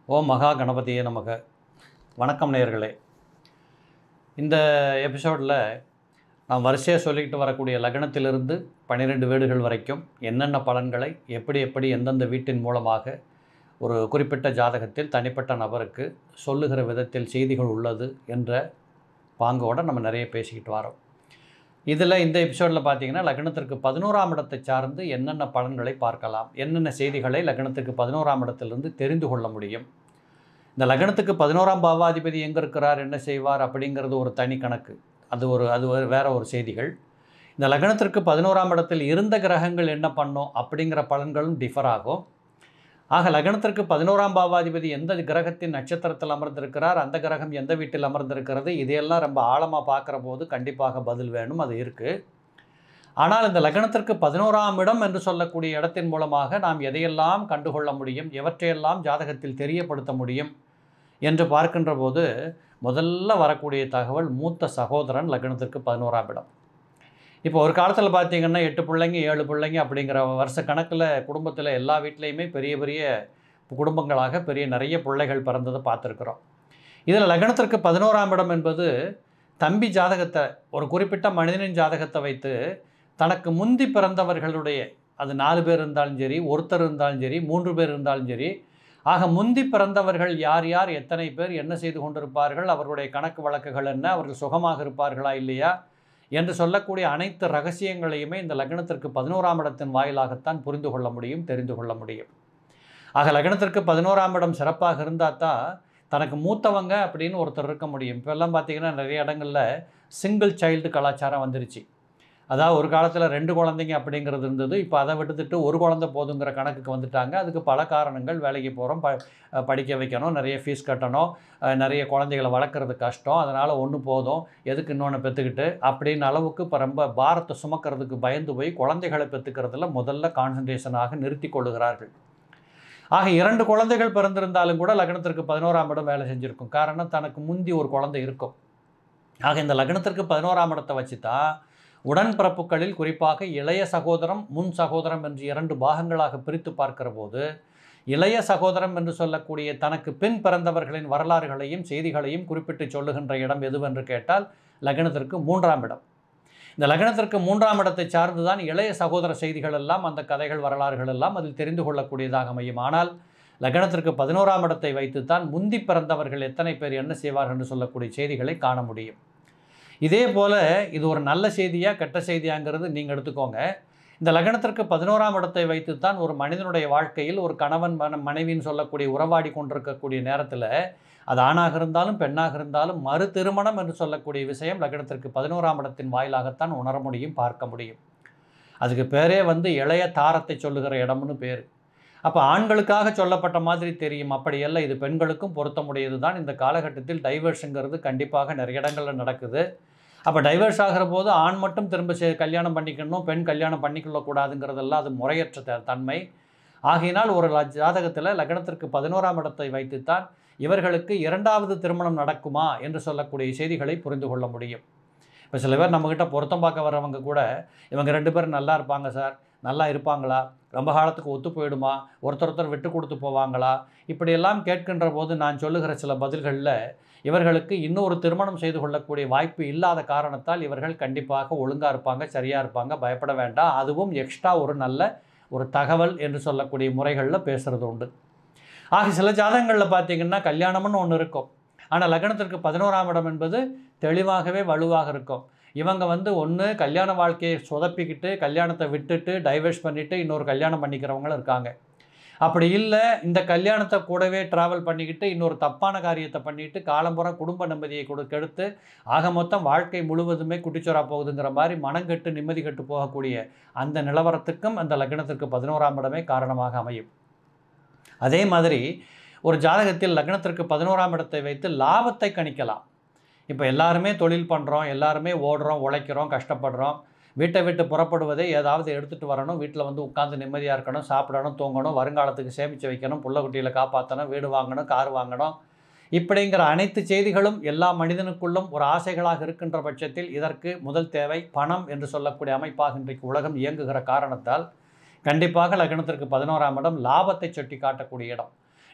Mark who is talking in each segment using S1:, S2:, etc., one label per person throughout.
S1: ஓம் மகா கணபதியே நமக வணக்கம் நேயர்களே இந்த எபிசோடில் நாம் வரிசையாக சொல்லிக்கிட்டு வரக்கூடிய லக்னத்திலிருந்து பன்னிரெண்டு வீடுகள் வரைக்கும் என்னென்ன பலன்களை எப்படி எப்படி எந்தெந்த வீட்டின் மூலமாக ஒரு குறிப்பிட்ட ஜாதகத்தில் தனிப்பட்ட நபருக்கு சொல்லுகிற விதத்தில் செய்திகள் உள்ளது என்ற பாங்கோட நம்ம நிறைய பேசிக்கிட்டு வரோம் இதில் இந்த எபிசோடில் பார்த்தீங்கன்னா லக்னத்திற்கு பதினோராம் இடத்தை சார்ந்து என்னென்ன பலன்களை பார்க்கலாம் என்னென்ன செய்திகளை லக்னத்துக்கு பதினோராம் இடத்திலிருந்து தெரிந்து கொள்ள முடியும் இந்த லக்னத்துக்கு பதினோராம் பாவாதிபதி எங்கே இருக்கிறார் என்ன செய்வார் அப்படிங்கிறது ஒரு தனி கணக்கு அது ஒரு அது ஒரு வேற ஒரு செய்திகள் இந்த லக்னத்திற்கு பதினோராம் இடத்தில் இருந்த கிரகங்கள் என்ன பண்ணும் அப்படிங்கிற பலன்களும் டிஃபர் ஆகும் ஆக லக்னத்திற்கு பதினோராம் பாவாதிபதி எந்த கிரகத்தின் நட்சத்திரத்தில் அமர்ந்திருக்கிறார் அந்த கிரகம் எந்த வீட்டில் அமர்ந்திருக்கிறது இதையெல்லாம் ரொம்ப ஆழமாக பார்க்குற போது கண்டிப்பாக பதில் வேணும் அது இருக்குது ஆனால் இந்த லக்னத்திற்கு பதினோராம் இடம் என்று சொல்லக்கூடிய இடத்தின் மூலமாக நாம் எதையெல்லாம் கண்டுகொள்ள முடியும் எவற்றையெல்லாம் ஜாதகத்தில் தெரியப்படுத்த முடியும் என்று பார்க்கின்ற போது முதல்ல வரக்கூடிய தகவல் மூத்த சகோதரன் லக்னத்திற்கு பதினோராம் இடம் இப்போ ஒரு காலத்தில் பார்த்தீங்கன்னா எட்டு பிள்ளைங்க ஏழு பிள்ளைங்க அப்படிங்கிற வருஷ கணக்கில் குடும்பத்தில் எல்லா வீட்லேயுமே பெரிய பெரிய குடும்பங்களாக பெரிய நிறைய பிள்ளைகள் பிறந்ததை பார்த்துருக்குறோம் இதில் லக்னத்திற்கு பதினோராம் இடம் என்பது தம்பி ஜாதகத்தை ஒரு குறிப்பிட்ட மனிதனின் ஜாதகத்தை வைத்து தனக்கு முந்தி பிறந்தவர்களுடைய அது நாலு பேர் இருந்தாலும் சரி ஒருத்தர் இருந்தாலும் சரி மூன்று பேர் இருந்தாலும் சரி ஆக முந்தி பிறந்தவர்கள் யார் யார் எத்தனை பேர் என்ன செய்து கொண்டிருப்பார்கள் அவர்களுடைய கணக்கு வழக்குகள் என்ன அவர்கள் சுகமாக இருப்பார்களா இல்லையா என்று சொல்லக்கூடிய அனைத்து ரகசியங்களையுமே இந்த லக்னத்திற்கு பதினோராம் இடத்தின் வாயிலாகத்தான் புரிந்து கொள்ள முடியும் தெரிந்து கொள்ள முடியும் ஆக லக்னத்திற்கு பதினோராம் இடம் சிறப்பாக இருந்தால் தான் தனக்கு மூத்தவங்க அப்படின்னு ஒருத்தர் இருக்க முடியும் இப்போல்லாம் பார்த்தீங்கன்னா நிறைய இடங்களில் சிங்கிள் சைல்டு கலாச்சாரம் வந்துருச்சு அதாவது ஒரு காலத்தில் ரெண்டு குழந்தைங்க அப்படிங்கிறது இருந்தது இப்போ அதை விட்டுட்டு ஒரு குழந்தை போதுங்கிற கணக்குக்கு வந்துட்டாங்க அதுக்கு பல காரணங்கள் வேலைக்கு போகிறோம் ப படிக்க வைக்கணும் நிறைய ஃபீஸ் கட்டணும் நிறைய குழந்தைகளை வளர்க்குறது கஷ்டம் அதனால் ஒன்று போதும் எதுக்கு இன்னொன்று பெற்றுக்கிட்டு அப்படின்னு அளவுக்கு இப்போ ரொம்ப பாரத்தை சுமக்கிறதுக்கு பயந்து போய் குழந்தைகளை பெற்றுக்கிறதுல முதல்ல கான்சன்ட்ரேஷனாக நிறுத்தி கொள்ளுகிறார்கள் ஆக இரண்டு குழந்தைகள் பிறந்திருந்தாலும் கூட லக்னத்திற்கு பதினோராம் இடம் வேலை செஞ்சுருக்கும் காரணம் தனக்கு முந்தி ஒரு குழந்தை இருக்கும் ஆக இந்த லக்னத்திற்கு பதினோராம் இடத்தை வச்சு தான் உடன்பிறப்புகளில் குறிப்பாக இளைய சகோதரம் முன் சகோதரம் என்று இரண்டு பாகங்களாக பிரித்து பார்க்கிற போது இளைய சகோதரம் என்று சொல்லக்கூடிய தனக்கு பின் பிறந்தவர்களின் வரலாறுகளையும் செய்திகளையும் குறிப்பிட்டு சொல்லுகின்ற இடம் எதுவென்று கேட்டால் லக்னத்திற்கு மூன்றாம் இடம் இந்த லக்னத்திற்கு மூன்றாம் இடத்தை சார்ந்து தான் இளைய சகோதர செய்திகள் எல்லாம் அந்த கதைகள் வரலாறுகள் எல்லாம் அதில் தெரிந்து கொள்ளக்கூடியதாக அமையும் ஆனால் லக்னத்திற்கு பதினோராம் இடத்தை வைத்துத்தான் முந்தி பிறந்தவர்கள் எத்தனை பேர் என்ன செய்வார்கள் என்று சொல்லக்கூடிய செய்திகளை காண முடியும் இதே போல் இது ஒரு நல்ல செய்தியா கெட்ட செய்தியாங்கிறது நீங்கள் எடுத்துக்கோங்க இந்த லக்னத்திற்கு பதினோராம் இடத்தை வைத்துத்தான் ஒரு மனிதனுடைய வாழ்க்கையில் ஒரு கணவன் மன மனைவின்னு சொல்லக்கூடிய உறவாடி கொண்டிருக்கக்கூடிய நேரத்தில் அது ஆணாக இருந்தாலும் பெண்ணாக இருந்தாலும் மறு திருமணம் என்று சொல்லக்கூடிய விஷயம் லக்னத்திற்கு பதினோராம் இடத்தின் வாயிலாகத்தான் உணர முடியும் பார்க்க முடியும் அதுக்கு பேரே வந்து இளைய தாரத்தை சொல்லுகிற இடம்னு பேர் அப்போ ஆண்களுக்காக சொல்லப்பட்ட மாதிரி தெரியும் அப்படியல்ல இது பெண்களுக்கும் பொருத்தமுடையது தான் இந்த காலகட்டத்தில் டைவர்ஸுங்கிறது கண்டிப்பாக நிறைய இடங்களில் நடக்குது அப்போ டைவர்ஸ் ஆகிற போது ஆண் மட்டும் திரும்ப சே கல்யாணம் பண்ணிக்கணும் பெண் கல்யாணம் பண்ணிக்கொள்ளக்கூடாதுங்கிறதெல்லாம் அது முறையற்ற த- தன்மை ஆகையினால் ஒரு ல- ஜாதகத்தில் லக்னத்திற்கு பதினோராம் இடத்தை வைத்துத்தான் இவர்களுக்கு இரண்டாவது திருமணம் நடக்குமா என்று சொல்லக்கூடிய செய்திகளை புரிந்து கொள்ள முடியும் இப்போ சில பேர் நம்மக்கிட்ட பொருத்தம் பார்க்க வர்றவங்க கூட இவங்க ரெண்டு பேரும் நல்லா இருப்பாங்க சார் நல்லா இருப்பாங்களா ரொம்ப காலத்துக்கு ஒத்து போயிடுமா ஒருத்தர் ஒருத்தர் விட்டு கொடுத்து போவாங்களா இப்படியெல்லாம் கேட்கின்ற போது நான் சொல்லுகிற சில பதில்களில் இவர்களுக்கு இன்னொரு திருமணம் செய்து கொள்ளக்கூடிய வாய்ப்பு இல்லாத காரணத்தால் இவர்கள் கண்டிப்பாக ஒழுங்காக இருப்பாங்க சரியாக இருப்பாங்க பயப்பட வேண்டாம் அதுவும் எக்ஸ்ட்ரா ஒரு நல்ல ஒரு தகவல் என்று சொல்லக்கூடிய முறைகளில் பேசுகிறது உண்டு ஆக சில ஜாதகங்களில் பார்த்தீங்கன்னா கல்யாணம்னு ஒன்று இருக்கும் ஆனால் லக்னத்திற்கு பதினோராம் இடம் என்பது தெளிவாகவே வலுவாக இருக்கும் இவங்க வந்து ஒன்று கல்யாண வாழ்க்கையை சொதப்பிக்கிட்டு கல்யாணத்தை விட்டுட்டு டைவர்ஸ் பண்ணிவிட்டு இன்னொரு கல்யாணம் பண்ணிக்கிறவங்களும் இருக்காங்க அப்படி இல்லை இந்த கல்யாணத்தை கூடவே ட்ராவல் பண்ணிக்கிட்டு இன்னொரு தப்பான காரியத்தை பண்ணிட்டு காலம்புறம் குடும்ப நிம்மதியை கொடு கெடுத்து ஆக மொத்தம் வாழ்க்கை முழுவதுமே குட்டிச்சோரா போகுதுங்கிற மாதிரி மனங்கெட்டு நிம்மதி கெட்டு போகக்கூடிய அந்த நிலவரத்துக்கும் அந்த லக்னத்திற்கு பதினோராம் இடமே காரணமாக அமையும் அதே மாதிரி ஒரு ஜாதகத்தில் லக்னத்திற்கு பதினோராம் இடத்தை வைத்து லாபத்தை கணிக்கலாம் இப்போ எல்லாருமே தொழில் பண்ணுறோம் எல்லாருமே ஓடுறோம் உழைக்கிறோம் கஷ்டப்படுறோம் வீட்டை விட்டு புறப்படுவதே ஏதாவது எடுத்துகிட்டு வரணும் வீட்டில் வந்து உட்காந்து நிம்மதியாக இருக்கணும் சாப்பிடணும் தூங்கணும் வருங்காலத்துக்கு சேமித்து வைக்கணும் புள்ள குட்டியில் காப்பாற்றணும் வீடு வாங்கணும் கார் வாங்கணும் இப்படிங்கிற அனைத்து செய்திகளும் எல்லா மனிதனுக்குள்ளும் ஒரு ஆசைகளாக இருக்கின்ற பட்சத்தில் இதற்கு முதல் தேவை பணம் என்று சொல்லக்கூடிய அமைப்பாக இன்றைக்கு உலகம் இயங்குகிற காரணத்தால் கண்டிப்பாக லக்னத்திற்கு பதினோராம் இடம் லாபத்தை சுட்டி காட்டக்கூடிய இடம்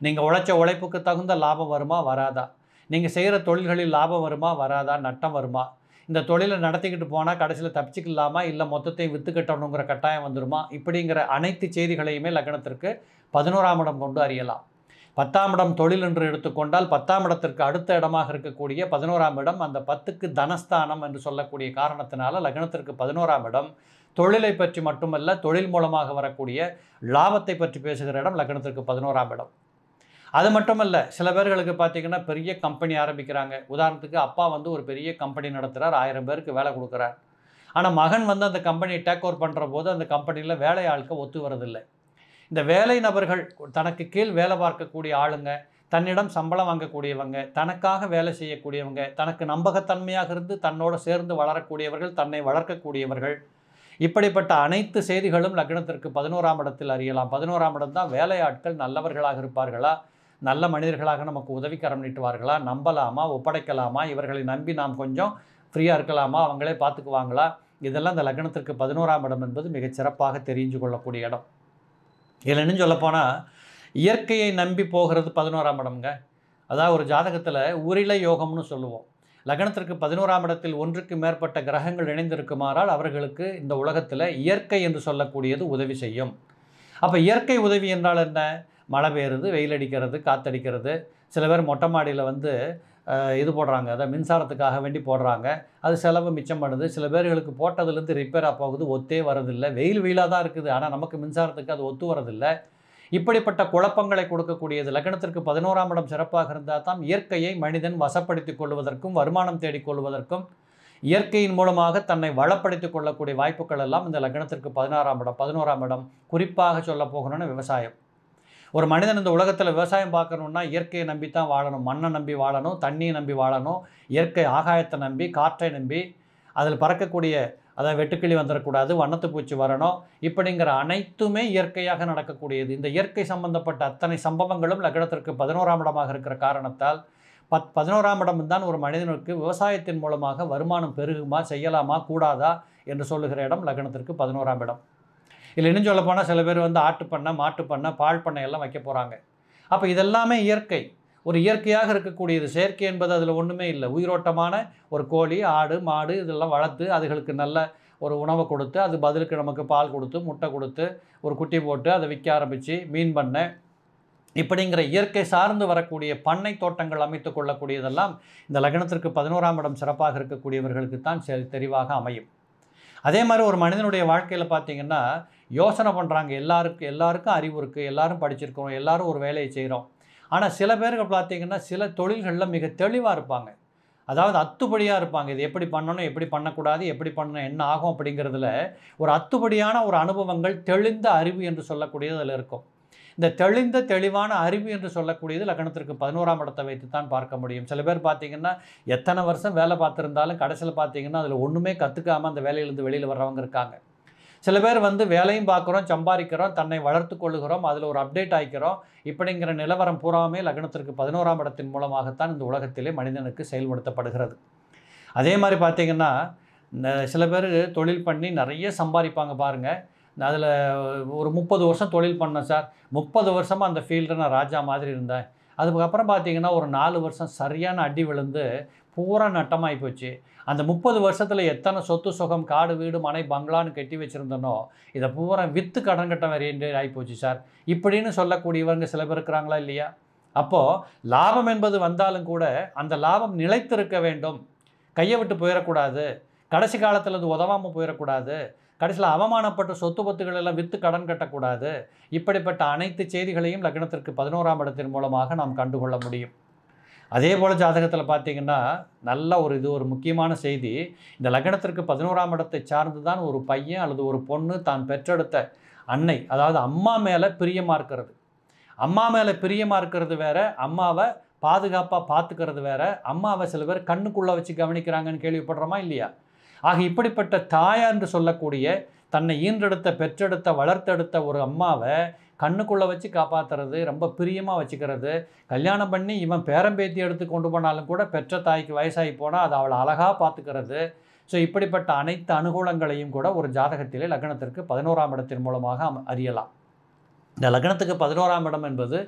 S1: நீங்கள் உழைச்ச உழைப்புக்கு தகுந்த லாபம் வருமா வராதா நீங்கள் செய்கிற தொழில்களில் லாபம் வருமா வராதா நட்டம் வருமா இந்த தொழிலை நடத்திக்கிட்டு போனால் கடைசியில் தப்பிச்சிக்கலாமா இல்லை மொத்தத்தையும் வித்து கட்டணுங்கிற கட்டாயம் வந்துருமா இப்படிங்கிற அனைத்து செய்திகளையுமே லக்னத்திற்கு பதினோராம் இடம் கொண்டு அறியலாம் பத்தாம் இடம் தொழில் என்று எடுத்துக்கொண்டால் பத்தாம் இடத்திற்கு அடுத்த இடமாக இருக்கக்கூடிய பதினோராம் இடம் அந்த பத்துக்கு தனஸ்தானம் என்று சொல்லக்கூடிய காரணத்தினால லக்னத்திற்கு பதினோராம் இடம் தொழிலை பற்றி மட்டுமல்ல தொழில் மூலமாக வரக்கூடிய லாபத்தை பற்றி பேசுகிற இடம் லக்னத்திற்கு பதினோராம் இடம் அது மட்டுமல்ல சில பேர்களுக்கு பார்த்தீங்கன்னா பெரிய கம்பெனி ஆரம்பிக்கிறாங்க உதாரணத்துக்கு அப்பா வந்து ஒரு பெரிய கம்பெனி நடத்துகிறார் ஆயிரம் பேருக்கு வேலை கொடுக்குறார் ஆனால் மகன் வந்து அந்த கம்பெனியை டேக் ஓவர் பண்ணுற போது அந்த கம்பெனியில் வேலை ஆட்கள் ஒத்து வரதில்லை இந்த வேலை நபர்கள் தனக்கு கீழ் வேலை பார்க்கக்கூடிய ஆளுங்க தன்னிடம் சம்பளம் வாங்கக்கூடியவங்க தனக்காக வேலை செய்யக்கூடியவங்க தனக்கு நம்பகத்தன்மையாக இருந்து தன்னோடு சேர்ந்து வளரக்கூடியவர்கள் தன்னை வளர்க்கக்கூடியவர்கள் இப்படிப்பட்ட அனைத்து செய்திகளும் லக்னத்திற்கு பதினோராம் இடத்தில் அறியலாம் பதினோராம் இடம் தான் வேலையாட்கள் நல்லவர்களாக இருப்பார்களா நல்ல மனிதர்களாக நமக்கு உதவிக்கரம் நீட்டுவார்களா நம்பலாமா ஒப்படைக்கலாமா இவர்களை நம்பி நாம் கொஞ்சம் ஃப்ரீயாக இருக்கலாமா அவங்களே பார்த்துக்குவாங்களா இதெல்லாம் இந்த லக்னத்திற்கு பதினோராம் இடம் என்பது மிகச் சிறப்பாக தெரிஞ்சு கொள்ளக்கூடிய இடம் இதில் இன்னும் சொல்லப்போனால் இயற்கையை நம்பி போகிறது பதினோராம் இடம்ங்க அதாவது ஒரு ஜாதகத்தில் உரிள யோகம்னு சொல்லுவோம் லக்னத்திற்கு பதினோராம் இடத்தில் ஒன்றுக்கு மேற்பட்ட கிரகங்கள் இணைந்திருக்குமாறால் அவர்களுக்கு இந்த உலகத்தில் இயற்கை என்று சொல்லக்கூடியது உதவி செய்யும் அப்போ இயற்கை உதவி என்றால் என்ன மழை பெய்யுறது வெயில் அடிக்கிறது காத்தடிக்கிறது சில பேர் மொட்டை மாடியில் வந்து அஹ், இது போடுறாங்க அதை மின்சாரத்துக்காக வேண்டி போடுறாங்க அது செலவு மிச்சம் பண்ணுது சில பேர்களுக்கு போட்டதுலேருந்து ரிப்பேராக போகுது ஒத்தே வரதில்லை வெயில் வெயிலாக தான் இருக்குது ஆனால் நமக்கு மின்சாரத்துக்கு அது ஒத்து வரதில்லை இப்படிப்பட்ட குழப்பங்களை கொடுக்கக்கூடியது லக்னத்திற்கு பதினோராம் இடம் சிறப்பாக இருந்தால் தான் இயற்கையை மனிதன் வசப்படுத்திக் கொள்வதற்கும் வருமானம் தேடிக் கொள்வதற்கும் இயற்கையின் மூலமாக தன்னை வளப்படுத்திக் கொள்ளக்கூடிய வாய்ப்புகள் எல்லாம் இந்த லக்னத்திற்கு பதினாறாம் இடம் பதினோராம் இடம் குறிப்பாக சொல்ல போகணும்னா விவசாயம் ஒரு மனிதன் இந்த உலகத்தில் விவசாயம் பார்க்கணுன்னா இயற்கையை நம்பி தான் வாழணும் மண்ணை நம்பி வாழணும் தண்ணியை நம்பி வாழணும் இயற்கை ஆகாயத்தை நம்பி காற்றை நம்பி அதில் பறக்கக்கூடிய அதாவது வெட்டுக்கிளி வந்துடக்கூடாது வண்ணத்து பூச்சி வரணும் இப்படிங்கிற அனைத்துமே இயற்கையாக நடக்கக்கூடியது இந்த இயற்கை சம்பந்தப்பட்ட அத்தனை சம்பவங்களும் லக்னத்திற்கு பதினோராம் இடமாக இருக்கிற காரணத்தால் பத் பதினோராம் இடம் தான் ஒரு மனிதனுக்கு விவசாயத்தின் மூலமாக வருமானம் பெருகுமா செய்யலாமா கூடாதா என்று சொல்லுகிற இடம் லக்னத்திற்கு பதினோராம் இடம் இல்லை இன்னும் சொல்ல போனால் சில பேர் வந்து ஆட்டு பண்ணை மாட்டு பண்ணை பால் பண்ணை எல்லாம் வைக்க போகிறாங்க அப்போ இதெல்லாமே இயற்கை ஒரு இயற்கையாக இருக்கக்கூடியது செயற்கை என்பது அதில் ஒன்றுமே இல்லை உயிரோட்டமான ஒரு கோழி ஆடு மாடு இதெல்லாம் வளர்த்து அதுகளுக்கு நல்ல ஒரு உணவை கொடுத்து அது பதிலுக்கு நமக்கு பால் கொடுத்து முட்டை கொடுத்து ஒரு குட்டி போட்டு அதை விற்க ஆரம்பித்து மீன் பண்ணை இப்படிங்கிற இயற்கை சார்ந்து வரக்கூடிய பண்ணை தோட்டங்கள் அமைத்து கொள்ளக்கூடியதெல்லாம் இந்த லக்னத்திற்கு பதினோராம் இடம் சிறப்பாக இருக்கக்கூடியவர்களுக்கு தான் செ- தெரிவாக அமையும் அதே மாதிரி ஒரு மனிதனுடைய வாழ்க்கையில் பார்த்தீங்கன்னா யோசனை பண்ணுறாங்க எல்லாருக்கும் எல்லாருக்கும் அறிவு இருக்குது எல்லாரும் படிச்சிருக்கோம் எல்லாரும் ஒரு வேலையை செய்கிறோம் ஆனால் சில பேர்கள் பார்த்தீங்கன்னா சில தொழில்களில் மிக தெளிவாக இருப்பாங்க அதாவது அத்துப்படியாக இருப்பாங்க இது எப்படி பண்ணணும் எப்படி பண்ணக்கூடாது எப்படி பண்ணணும் என்ன ஆகும் அப்படிங்கிறதுல ஒரு அத்துப்படியான ஒரு அனுபவங்கள் தெளிந்த அறிவு என்று சொல்லக்கூடியது அதில் இருக்கும் இந்த தெளிந்த தெளிவான அறிவு என்று சொல்லக்கூடியது லக்னத்திற்கு பதினோராம் இடத்தை வைத்து தான் பார்க்க முடியும் சில பேர் பார்த்தீங்கன்னா எத்தனை வருஷம் வேலை பார்த்துருந்தாலும் கடைசியில் பார்த்தீங்கன்னா அதில் ஒன்றுமே கற்றுக்காமல் அந்த வேலையிலேருந்து வெளியில் வர்றவங்க இருக்காங்க சில பேர் வந்து வேலையும் பார்க்குறோம் சம்பாதிக்கிறோம் தன்னை வளர்த்து கொள்ளுகிறோம் அதில் ஒரு அப்டேட் ஆகிக்கிறோம் இப்படிங்கிற நிலவரம் பூராமே லக்னத்திற்கு பதினோராம் இடத்தின் மூலமாகத்தான் இந்த உலகத்திலே மனிதனுக்கு செயல்படுத்தப்படுகிறது அதே மாதிரி பார்த்தீங்கன்னா ந- சில பேர் தொழில் பண்ணி நிறைய சம்பாதிப்பாங்க பாருங்கள் அதில் ஒரு முப்பது வருஷம் தொழில் பண்ணேன் சார் முப்பது வருஷமாக அந்த ஃபீல்டில் நான் ராஜா மாதிரி இருந்தேன் அதுக்கப்புறம் பார்த்தீங்கன்னா ஒரு நாலு வருஷம் சரியான அடி விழுந்து பூரா நட்டமாகி போச்சு அந்த முப்பது வருஷத்தில் எத்தனை சொத்து சுகம் காடு வீடு மனை பங்களான்னு கட்டி வச்சுருந்தனோ இதை பூரா வித்து கடன் கட்ட வேண்டிய ஆகிப்போச்சு சார் இப்படின்னு சொல்லக்கூடியவங்க சில பேர் இருக்கிறாங்களா இல்லையா அப்போது லாபம் என்பது வந்தாலும் கூட அந்த லாபம் நிலைத்திருக்க வேண்டும் கையை விட்டு போயிடக்கூடாது கடைசி காலத்தில் அது உதவாமல் போயிடக்கூடாது கடைசியில் அவமானப்பட்ட சொத்து பத்துகள் எல்லாம் விற்று கடன் கட்டக்கூடாது இப்படிப்பட்ட அனைத்து செய்திகளையும் லக்னத்திற்கு பதினோராம் இடத்தின் மூலமாக நாம் கண்டுகொள்ள முடியும் அதே போல் ஜாதகத்தில் பார்த்தீங்கன்னா நல்ல ஒரு இது ஒரு முக்கியமான செய்தி இந்த லக்னத்திற்கு பதினோராம் இடத்தை சார்ந்து தான் ஒரு பையன் அல்லது ஒரு பொண்ணு தான் பெற்றெடுத்த அன்னை அதாவது அம்மா மேலே பிரியமாக இருக்கிறது அம்மா மேலே பிரியமாக இருக்கிறது வேற அம்மாவை பாதுகாப்பாக பார்த்துக்கிறது வேற அம்மாவை சில பேர் கண்ணுக்குள்ளே வச்சு கவனிக்கிறாங்கன்னு கேள்விப்படுறோமா இல்லையா ஆக இப்படிப்பட்ட தாயா என்று சொல்லக்கூடிய தன்னை ஈன்றெடுத்த பெற்றெடுத்த வளர்த்தெடுத்த ஒரு அம்மாவை கண்ணுக்குள்ளே வச்சு காப்பாற்றுறது ரொம்ப பிரியமாக வச்சுக்கிறது கல்யாணம் பண்ணி இவன் பேரம்பேத்தி எடுத்து கொண்டு போனாலும் கூட பெற்ற தாய்க்கு வயசாகி போனால் அதை அவளை அழகாக பார்த்துக்கிறது ஸோ இப்படிப்பட்ட அனைத்து அனுகூலங்களையும் கூட ஒரு ஜாதகத்திலே லக்னத்திற்கு பதினோராம் இடத்தின் மூலமாக அம- அறியலாம் இந்த லக்னத்துக்கு பதினோராம் இடம் என்பது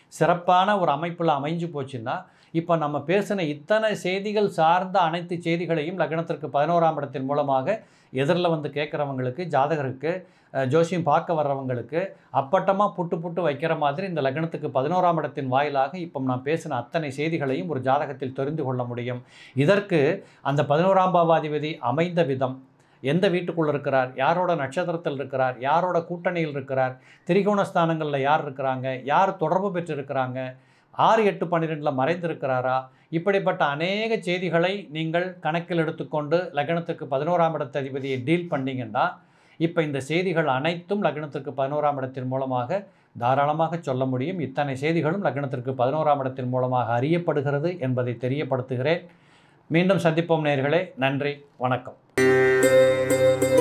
S1: சிறப்பான ஒரு அமைப்பில் அமைஞ்சு போச்சுன்னா இப்போ நம்ம பேசின இத்தனை செய்திகள் சார்ந்த அனைத்து செய்திகளையும் லக்னத்திற்கு பதினோராம் இடத்தின் மூலமாக எதிரில் வந்து கேட்குறவங்களுக்கு ஜாதகருக்கு அஹ், ஜோசியம் பார்க்க வர்றவங்களுக்கு அப்பட்டமாக புட்டு புட்டு வைக்கிற மாதிரி இந்த லக்னத்துக்கு பதினோராம் இடத்தின் வாயிலாக இப்போ நான் பேசின அத்தனை செய்திகளையும் ஒரு ஜாதகத்தில் தெரிந்து கொள்ள முடியும் இதற்கு அந்த பதினோராம் பாவாதிபதி அமைந்த விதம் எந்த வீட்டுக்குள்ள இருக்கிறார் யாரோட நட்சத்திரத்தில் இருக்கிறார் யாரோட கூட்டணியில் இருக்கிறார் திரிகோணஸ்தானங்களில் யார் இருக்கிறாங்க யார் தொடர்பு பெற்றிருக்கிறாங்க ஆறு எட்டு பன்னிரெண்டில் மறைந்திருக்கிறாரா இப்படிப்பட்ட அநேக செய்திகளை நீங்கள் கணக்கில் எடுத்துக்கொண்டு லக்னத்துக்கு பதினோராம் இடத்த அதிபதியை டீல் பண்ணீங்கன்னா இப்போ இந்த செய்திகள் அனைத்தும் லக்னத்திற்கு பதினோராம் இடத்தின் மூலமாக தாராளமாக சொல்ல முடியும் இத்தனை செய்திகளும் லக்னத்திற்கு பதினோராம் இடத்தின் மூலமாக அறியப்படுகிறது என்பதை தெரியப்படுத்துகிறேன் மீண்டும் சந்திப்போம் நேயர்களே நன்றி வணக்கம்